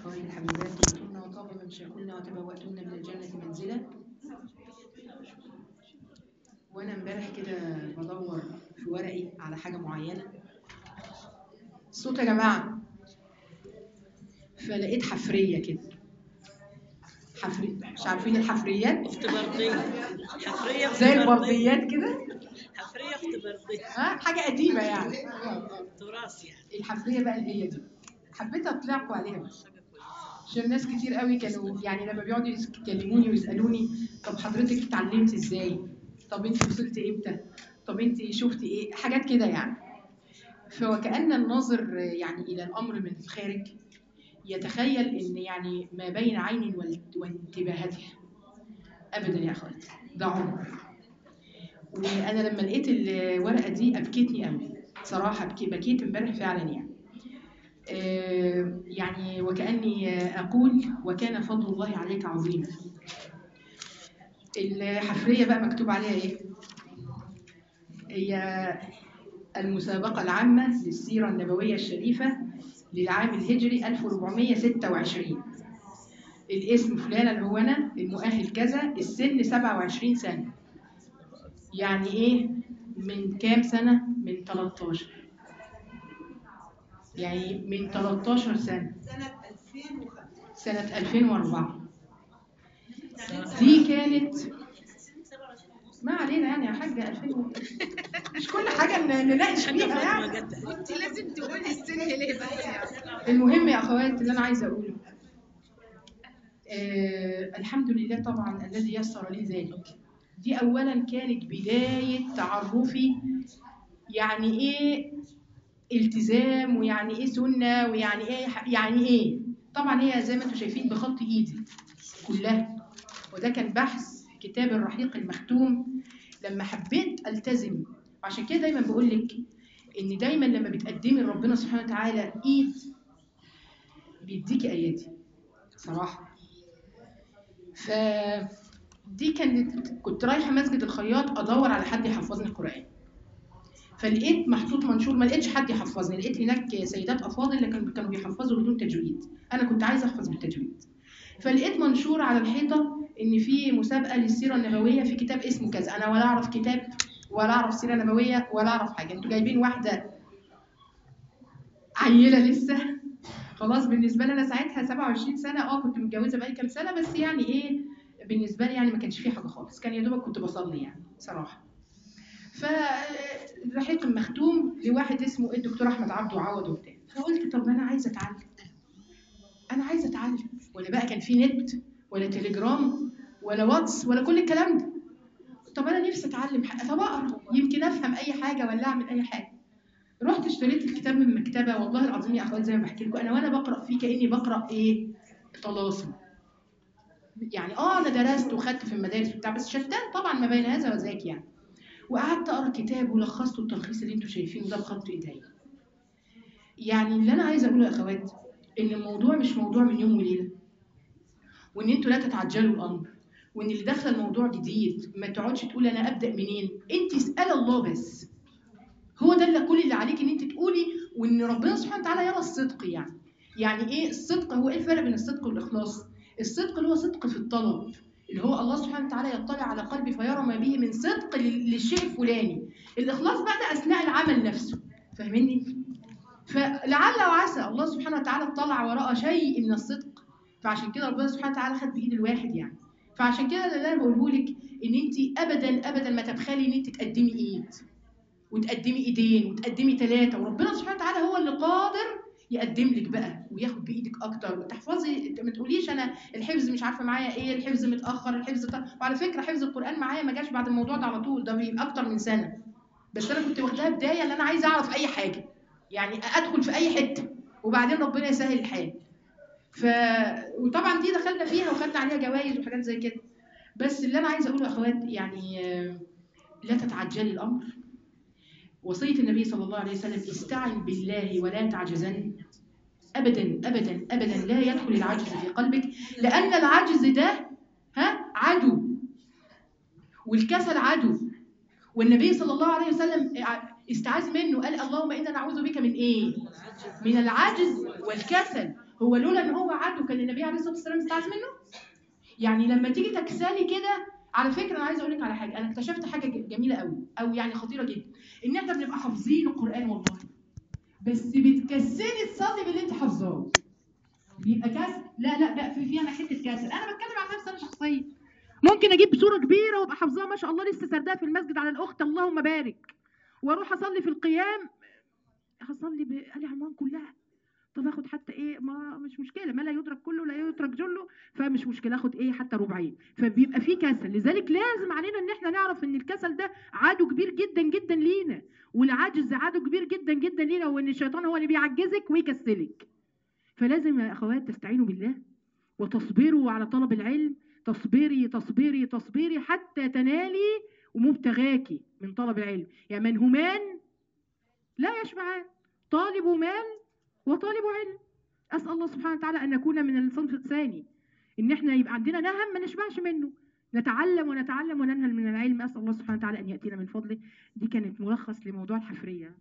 أخواتي الحبيبات طبتن وطاب ممشاكن وتبوأتن من الجنة منزلا وأنا امبارح كده بدور في ورقي على حاجة معينة الصوت يا جماعة فلقيت حفرية كده حفرية مش عارفين الحفريات اخت بردية حفرية اخت زي بردية. البرديات كده حفرية اخت بردية ها حاجة قديمة يعني تراث يعني الحفرية بقى اللي هي دي حبيت اطلعكم عليها بس عشان ناس كتير قوي كانوا يعني لما بيقعدوا يكلموني ويسالوني طب حضرتك اتعلمت ازاي؟ طب انت وصلت امتى؟ طب انت شفتي ايه؟ حاجات كده يعني. فوكأن الناظر يعني الى الامر من الخارج يتخيل ان يعني ما بين عين وال- وانتباهاتها ابدا يا اخواتي ده عمر وانا لما لقيت الورقه دي ابكتني قوي صراحه بكي- بكيت امبارح فعلا يعني آه، يعني وكأني أقول وكان فضل الله عليك عظيما الحفرية بقى مكتوب عليها إيه؟ هي المسابقة العامة للسيرة النبوية الشريفة للعام الهجري 1426 الاسم فلانة الهونة المؤهل كذا السن 27 سنة يعني إيه؟ من كام سنة؟ من 13 يعني من 13 سنة سنة 2005 سنة 2004 دي كانت ما علينا يعني يا حاجة 2000 و- مش كل حاجة ن- نناقش حاجة فيها فاطمة يعني جدة انت لازم تقولي السن ليه بس يعني المهم يا أخوات اللي أنا عايزة أقوله آه الحمد لله طبعا الذي يسر لي ذلك دي أولا كانت بداية تعرفي يعني إيه التزام ويعني إيه سنة ويعني إيه يعني إيه طبعا هي زي ما انتم شايفين بخط إيدي كلها وده كان بحث في كتاب الرحيق المختوم لما حبيت التزم وعشان كده دايما بقول لك ان دايما لما بتقدمي لربنا سبحانه وتعالى ايد بيديكي ايادي صراحه ف دي كانت كنت رايحه مسجد الخياط ادور على حد يحفظني القران فلقيت محطوط منشور ما لقيتش حد يحفظني لقيت هناك سيدات افاضل اللي كانوا كانوا بيحفظوا بدون تجويد انا كنت عايزه احفظ بالتجويد فلقيت منشور على الحيطه ان في مسابقه للسيره النبويه في كتاب اسمه كذا انا ولا اعرف كتاب ولا اعرف سيره نبويه ولا اعرف حاجه انتوا جايبين واحده عيله لسه خلاص بالنسبه لي انا ساعتها 27 سنه اه كنت متجوزه بقالي كام سنه بس يعني ايه بالنسبه لي يعني ما كانش في حاجه خالص كان يا دوبك كنت بصلي يعني صراحه فالرحيق المختوم لواحد اسمه الدكتور احمد عبده عوض وبتاع فقلت طب ما انا عايزه اتعلم انا عايزه اتعلم ولا بقى كان في نت ولا تليجرام ولا واتس ولا كل الكلام ده طب انا نفسي اتعلم حاجه طب اقرا يمكن افهم اي حاجه ولا اعمل اي حاجه رحت اشتريت الكتاب من مكتبه والله العظيم يا اخوات زي ما بحكي لكم انا وانا بقرا فيه كاني بقرا ايه طلاسم يعني اه انا درست وخدت في المدارس وبتاع بس شتان طبعا ما بين هذا وذاك يعني وقعدت اقرا كتاب ولخصته التلخيص اللي انتم شايفينه ده بخط ايديا يعني اللي انا عايزه اقوله يا اخوات ان الموضوع مش موضوع من يوم وليله وان انتوا لا تتعجلوا الامر وان اللي داخله الموضوع جديد ما تقعدش تقول انا ابدا منين انت اسال الله بس هو ده اللي كل اللي عليك ان انت تقولي وان ربنا سبحانه وتعالى يرى الصدق يعني يعني ايه الصدق هو ايه الفرق بين الصدق والاخلاص الصدق اللي هو صدق في الطلب اللي هو الله سبحانه وتعالى يطلع على قلبي فيرى ما به من صدق لل- للشيء الفلاني الاخلاص بقى ده اثناء العمل نفسه فاهميني فلعل وعسى الله سبحانه وتعالى اطلع وراء شيء من الصدق فعشان كده ربنا سبحانه وتعالى خد بايد الواحد يعني فعشان كده اللي انا بقوله لك ان انت ابدا ابدا ما تبخلي ان انت تقدمي ايد وتقدمي ايدين وتقدمي ثلاثه وربنا سبحانه وتعالى هو اللي قادر يقدم لك بقى وياخد بايدك اكتر وتحفظي ما تقوليش انا الحفظ مش عارفه معايا ايه الحفظ متاخر الحفظ ط... وعلى فكره حفظ القران معايا ما جاش بعد الموضوع ده على طول ده بيبقى اكتر من سنه بس انا كنت واخداها بدايه ان انا عايزه اعرف اي حاجه يعني ادخل في اي حته وبعدين ربنا يسهل الحال ف وطبعا دي دخلنا فيها وخدنا عليها جوائز وحاجات زي كده بس اللي انا عايزه اقوله يا اخوات يعني آه، لا تتعجلي الامر وصيه النبي صلى الله عليه وسلم استعن بالله ولا تعجزن ابدا ابدا ابدا لا يدخل العجز في قلبك لان العجز ده ها عدو والكسل عدو والنبي صلى الله عليه وسلم استعاذ منه قال اللهم انا نعوذ بك من ايه من العجز والكسل هو لولا ان هو عدو كان النبي عليه الصلاه والسلام استعاذ منه يعني لما تيجي تكسلي كده على فكره انا عايزه اقول لك على حاجه انا اكتشفت حاجه ج- جميله قوي او يعني خطيره جدا ان احنا بنبقى حافظين القران والله بس بتكسلي تصلي باللي انت حافظاه بيبقى كسل لا لا ده في في انا حته كسل انا بتكلم عن نفسي انا شخصيا ممكن اجيب صوره كبيره وابقى حافظاها ما شاء الله لسه سردها في المسجد على الاخت اللهم بارك واروح اصلي في القيام هصلي بآل عمران كلها طب اخد حتى ايه ما مش مشكله ما لا يدرك كله لا يترك جله فمش مشكله اخد ايه حتى ربعين فبيبقى في كسل لذلك لازم علينا ان احنا نعرف ان الكسل ده عدو كبير جدا جدا لينا والعجز عدو كبير جدا جدا لينا وان الشيطان هو اللي بيعجزك ويكسلك فلازم يا اخوات تستعينوا بالله وتصبروا على طلب العلم تصبري تصبري تصبري حتى تنالي مبتغاكي من طلب العلم يعني منهمان لا يشبعان طالب مال وطالب علم اسال الله سبحانه وتعالى ان نكون من الصنف الثاني ان احنا يبقى عندنا نهم ما نشبعش منه نتعلم ونتعلم وننهل من العلم اسال الله سبحانه وتعالى ان ياتينا من فضله دي كانت ملخص لموضوع الحفريه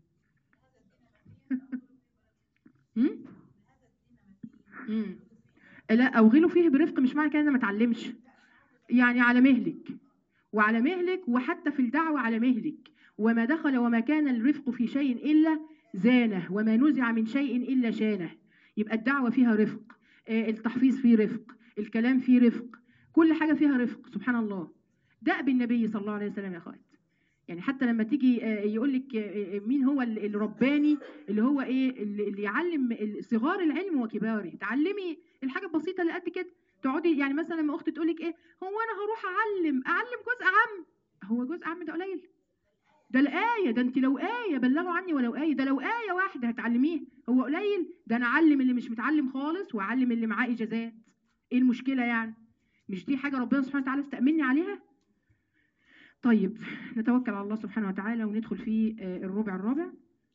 هم؟ هم. لا اوغلوا فيه برفق مش معنى كده إن أنا ما اتعلمش يعني على مهلك وعلى مهلك وحتى في الدعوه على مهلك وما دخل وما كان الرفق في شيء الا زانه وما نزع من شيء الا شانه يبقى الدعوه فيها رفق آه، التحفيظ فيه رفق الكلام فيه رفق كل حاجه فيها رفق سبحان الله دأب النبي صلى الله عليه وسلم يا اخوات يعني حتى لما تيجي آه، يقول لك آه، آه، مين هو ال- الرباني اللي هو ايه اللي اللي يعلم ال- صغار العلم وكباره تعلمي الحاجه البسيطه اللي قد كده تقعدي يعني مثلا لما اختي تقول لك ايه هو انا هروح اعلم اعلم جزء عام هو جزء عام ده قليل ده الآية ده أنت لو آية بلغوا عني ولو آية ده لو آية واحدة هتعلميه هو قليل ده أنا أعلم اللي مش متعلم خالص وأعلم اللي معاه إجازات إيه المشكلة يعني مش دي حاجة ربنا سبحانه وتعالى استأمني عليها طيب نتوكل على الله سبحانه وتعالى وندخل في آه، الربع الرابع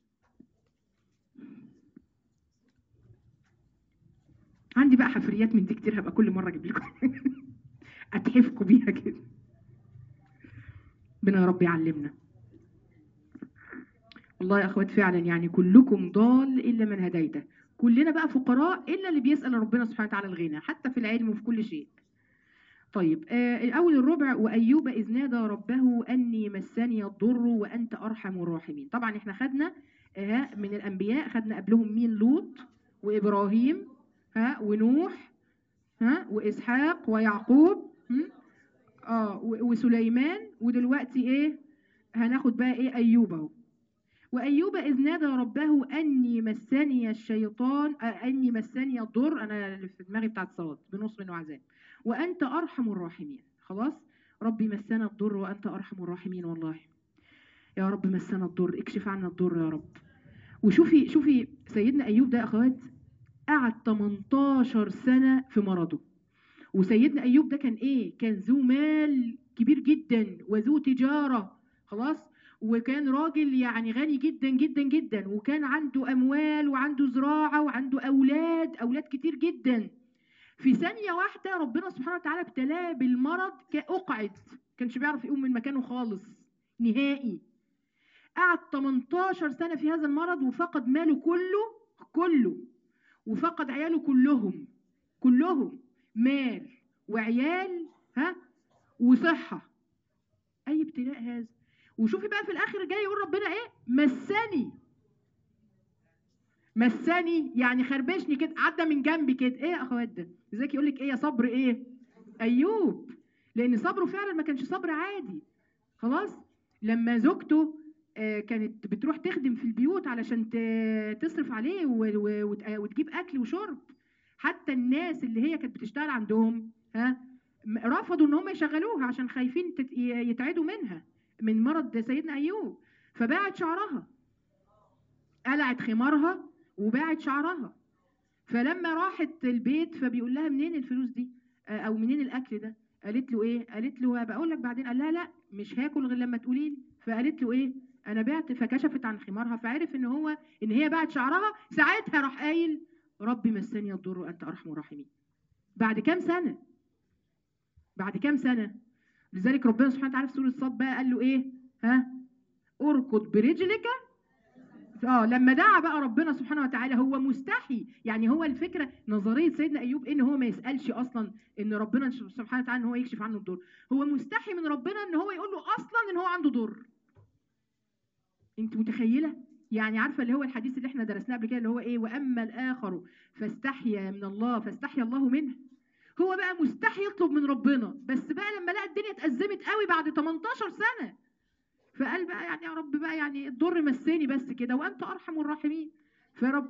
عندي بقى حفريات من دي كتير هبقى كل مرة أجيب لكم أتحفكوا بيها كده ربنا يا رب يعلمنا والله يا اخوات فعلا يعني كلكم ضال الا من هديته كلنا بقى فقراء الا اللي بيسال ربنا سبحانه وتعالى الغنى حتى في العلم وفي كل شيء طيب آه الاول الربع وايوب اذ نادى ربه اني مسني الضر وانت ارحم الراحمين طبعا احنا خدنا آه من الانبياء خدنا قبلهم مين لوط وابراهيم ها ونوح ها واسحاق ويعقوب هم؟ اه و- وسليمان ودلوقتي ايه هناخد بقى ايه ايوب اهو وأيوب إذ نادى ربه أني مسني الشيطان آه، أني مسني الضر أنا اللي في دماغي بتاعت صوت بنص من وعذاب وأنت أرحم الراحمين خلاص ربي مسنا الضر وأنت أرحم الراحمين والله يا رب مسنا الضر اكشف عنا الضر يا رب وشوفي شوفي سيدنا أيوب ده يا أخوات قعد 18 سنة في مرضه وسيدنا أيوب ده كان إيه؟ كان ذو مال كبير جدا وذو تجارة خلاص وكان راجل يعني غني جدا جدا جدا وكان عنده اموال وعنده زراعه وعنده اولاد اولاد كتير جدا في ثانيه واحده ربنا سبحانه وتعالى ابتلاه بالمرض كاقعد كانش بيعرف يقوم من مكانه خالص نهائي قعد 18 سنه في هذا المرض وفقد ماله كله كله وفقد عياله كلهم كلهم مال وعيال ها وصحه اي ابتلاء هذا وشوفي بقى في الاخر جاي يقول ربنا ايه مسني مسني يعني خربشني كده عدى من جنبي كده ايه يا اخوات ده ازيك يقول لك ايه يا صبر ايه ايوب لان صبره فعلا ما كانش صبر عادي خلاص لما زوجته آه، كانت بتروح تخدم في البيوت علشان ت- تصرف عليه و- و- وت- وتجيب اكل وشرب حتى الناس اللي هي كانت بتشتغل عندهم ها م- رفضوا ان هم يشغلوها عشان خايفين تت- ي- يتعدوا منها من مرض سيدنا ايوب فباعت شعرها قلعت خمارها وباعت شعرها فلما راحت البيت فبيقول لها منين الفلوس دي آه، او منين الاكل ده قالت له ايه قالت له بقول لك بعدين قال لها لا مش هاكل غير لما تقولي لي فقالت له ايه انا بعت فكشفت عن خمارها فعرف ان هو ان هي باعت شعرها ساعتها راح قايل ربي مسني الضر وانت ارحم الراحمين بعد كام سنه بعد كام سنه لذلك ربنا سبحانه وتعالى في سوره الصاد بقى قال له ايه ها اركض برجلك اه لما دعا بقى ربنا سبحانه وتعالى هو مستحي يعني هو الفكره نظريه سيدنا ايوب ان هو ما يسالش اصلا ان ربنا سبحانه وتعالى ان هو يكشف عنه الضر هو مستحي من ربنا ان هو يقول له اصلا ان هو عنده ضر انت متخيله يعني عارفه اللي هو الحديث اللي احنا درسناه قبل كده اللي هو ايه واما الاخر فاستحيا من الله فاستحيا الله منه هو بقى مستحي يطلب من ربنا بس بقى لما لقى الدنيا اتأزمت قوي بعد 18 سنه فقال بقى يعني يا رب بقى يعني الضر مسني بس كده وانت ارحم الراحمين فرب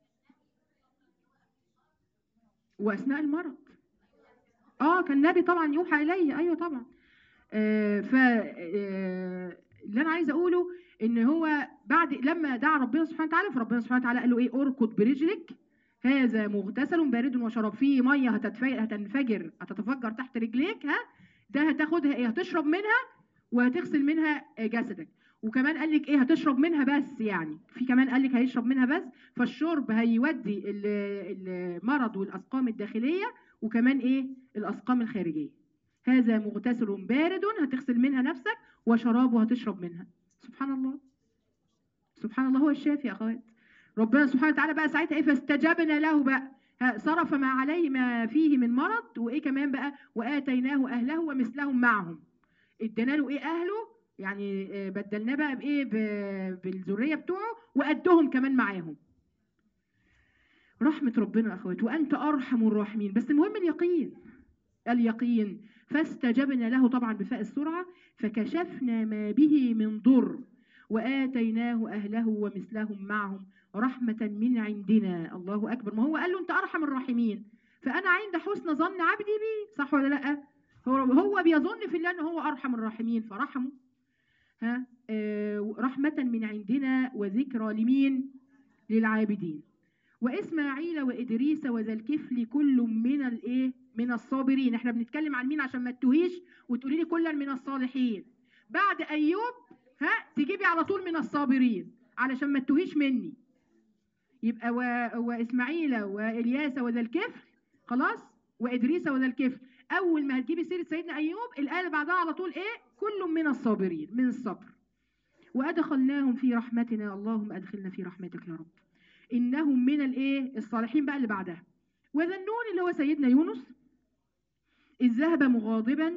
واثناء المرض اه كان النبي طبعا يوحى اليه ايوه طبعا آه ف آه اللي انا عايزه اقوله ان هو بعد لما دعا ربنا سبحانه وتعالى فربنا سبحانه وتعالى قال له ايه اركض برجلك هذا مغتسل بارد وشراب فيه ميه هتتفجر هتنفجر هتتفجر تحت رجليك ها ده هتاخدها ايه هتشرب منها وهتغسل منها جسدك وكمان قال لك ايه هتشرب منها بس يعني في كمان قال لك هيشرب منها بس فالشرب هيودي المرض والاسقام الداخليه وكمان ايه الاسقام الخارجيه هذا مغتسل بارد هتغسل منها نفسك وشرابه هتشرب منها سبحان الله سبحان الله هو الشافي يا اخوات ربنا سبحانه وتعالى بقى ساعتها ايه فاستجبنا له بقى صرف ما عليه ما فيه من مرض وايه كمان بقى واتيناه اهله ومثلهم معهم ادينا له ايه اهله يعني بدلناه بقى بايه بالذريه بتوعه وقدهم كمان معاهم رحمه ربنا يا اخوات وانت ارحم الراحمين بس المهم اليقين اليقين فاستجبنا له طبعا بفاء السرعه فكشفنا ما به من ضر واتيناه اهله ومثلهم معهم رحمه من عندنا الله اكبر ما هو قال له انت ارحم الراحمين فانا عند حسن ظن عبدي بي صح ولا لا هو هو بيظن في الله ان هو ارحم الراحمين فرحمه ها آه رحمه من عندنا وذكرى لمين للعابدين واسماعيل وادريس وذا الكفل كل من الايه من الصابرين احنا بنتكلم عن مين عشان ما تتوهيش وتقولي لي كلا من الصالحين بعد ايوب ها تجيبي على طول من الصابرين علشان ما تتوهيش مني يبقى و... واسماعيل والياس وذا الكفل خلاص وادريس وذا الكفل اول ما هتجيبي سيره سيدنا ايوب الايه اللي بعدها على طول ايه كل من الصابرين من الصبر وادخلناهم في رحمتنا اللهم ادخلنا في رحمتك يا رب انهم من الايه الصالحين بقى اللي بعدها وذا النون اللي هو سيدنا يونس اذ ذهب مغاضبا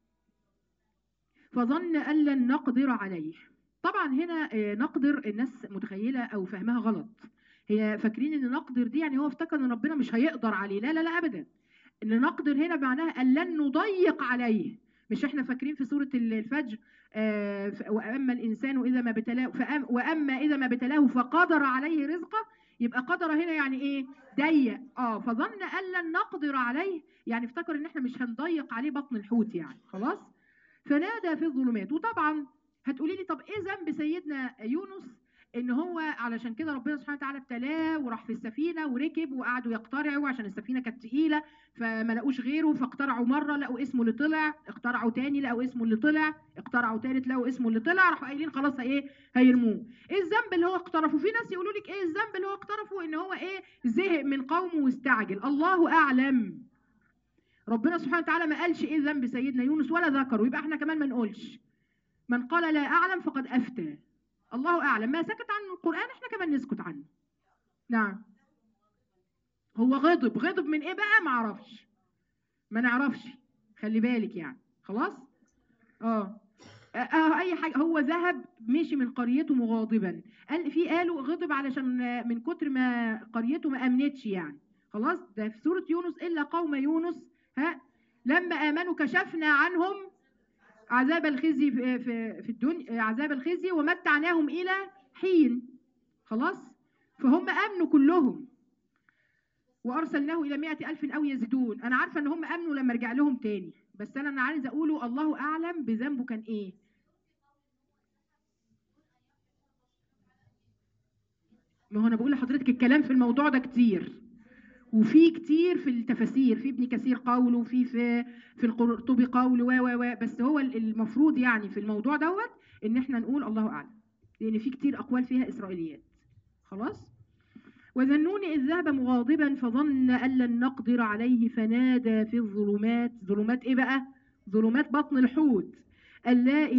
فظن ان لن نقدر عليه طبعا هنا نقدر الناس متخيله او فهمها غلط هي فاكرين ان نقدر دي يعني هو افتكر ان ربنا مش هيقدر عليه لا لا لا ابدا ان نقدر هنا معناها ان لن نضيق عليه مش احنا فاكرين في سوره الفجر آه واما الانسان اذا ما ابتلاه واما اذا ما ابتلاه فقدر عليه رزقه يبقى قدر هنا يعني ايه ضيق اه فظن ان لن نقدر عليه يعني افتكر ان احنا مش هنضيق عليه بطن الحوت يعني خلاص فنادى في الظلمات وطبعا هتقولي لي طب ايه ذنب سيدنا يونس ان هو علشان كده ربنا سبحانه وتعالى ابتلاه وراح في السفينه وركب وقعدوا يقترعوا عشان السفينه كانت تقيله فما لقوش غيره فاقترعوا مره لقوا اسمه اللي طلع اقترعوا تاني لقوا اسمه اللي طلع اقترعوا تالت لقوا اسمه اللي طلع راحوا قايلين خلاص ايه هيرموه ايه الذنب اللي هو اقترفه في ناس يقولوا لك ايه الذنب اللي هو اقترفه ان هو ايه زهق من قومه واستعجل الله اعلم ربنا سبحانه وتعالى ما قالش ايه ذنب سيدنا يونس ولا ذكره يبقى احنا كمان ما نقولش من قال لا اعلم فقد افتى الله اعلم ما سكت عنه القران احنا كمان نسكت عنه نعم هو غضب غضب من ايه بقى ما اعرفش ما نعرفش خلي بالك يعني خلاص اه آه اي حاجه هو ذهب مشي من قريته مغاضبا قال في قالوا غضب علشان من كتر ما قريته ما امنتش يعني خلاص ده في سوره يونس الا قوم يونس ها لما امنوا كشفنا عنهم عذاب الخزي في في, في الدنيا عذاب الخزي ومتعناهم الى حين خلاص فهم امنوا كلهم وارسلناه الى مئة الف او يزيدون انا عارفه ان هم امنوا لما رجع لهم تاني بس انا انا عايزه اقوله الله اعلم بذنبه كان ايه ما هو انا بقول لحضرتك الكلام في الموضوع ده كتير وفي كتير في التفاسير في ابن كثير قول وفي في في القرطبي قول و و و بس هو المفروض يعني في الموضوع دوت ان احنا نقول الله اعلم لان في كتير اقوال فيها اسرائيليات خلاص وذنون إذ ذهب مغاضبا فظن أن لن نقدر عليه فنادى في الظلمات ظلمات إيه بقى؟ ظلمات بطن الحوت أن لا